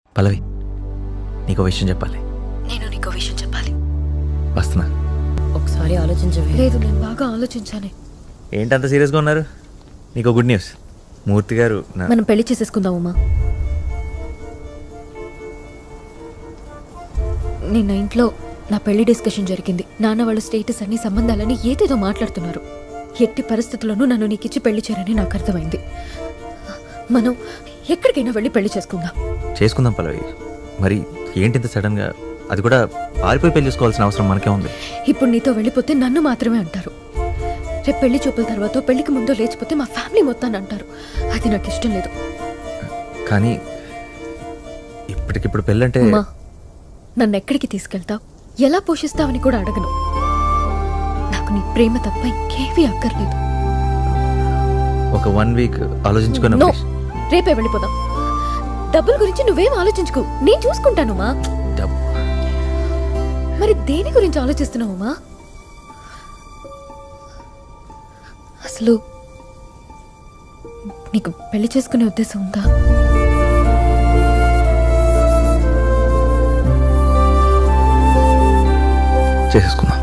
పల్లవి నీకు విషయం చెప్పాలి నేను నీకో విషయం చెప్పాలి వస్తున్నా ఒకసారి ఆలోచించవే లేదు నేను బాగా ఆలోచించానే ఏంటంత సీరియస్గా ఉన్నారు నీకు గుడ్ న్యూస్ మూర్తి గారు నా మనం పెళ్లి చేసేసుకుందాం ఉమా నిన్న ఇంట్లో నా పెళ్లి డిస్కషన్ జరిగింది నాన్న వాళ్ళ స్టేటస్ అన్ని సంబంధాలని ఏదేదో మాట్లాడుతున్నారు ఎట్టి పరిస్థితుల్లోనూ నన్ను నీకిచ్చి పెళ్లి చేయరని నాకు అర్థమైంది మనం ఎక్కడికైనా వెళ్ళి పెళ్లి చేసుకుందాం చేసుకుందాం పల్లవి మరి ఏంటింత సడన్గా అది కూడా పారిపోయి పెళ్లి చేసుకోవాల్సిన అవసరం మనకే ఉంది ఇప్పుడు నీతో వెళ్ళిపోతే నన్ను మాత్రమే అంటారు రేపు పెళ్లి చూపుల తర్వాత పెళ్లికి ముందో లేచిపోతే మా ఫ్యామిలీ మొత్తాన్ని అంటారు అది నాకు ఇష్టం లేదు కానీ ఇప్పటికిప్పుడు పెళ్ళంటే ఉమా నన్ను ఎక్కడికి తీసుకెళ్తావు ఎలా పోషిస్తావని కూడా అడగను నాకు నీ ప్రేమ తప్ప ఇంకేవీ అక్కర్లేదు ఒక వన్ వీక్ ఆలోచించుకున్న నో రేపే వెళ్ళిపోదాం డబ్బుల గురించి నువ్వేం ఆలోచించుకో నేను చూసుకుంటాను మా మరి దేని గురించి ఆలోచిస్తున్నావు మా అసలు నీకు పెళ్లి చేసుకునే ఉద్దేశం ఉందా చేసేసుకుందాం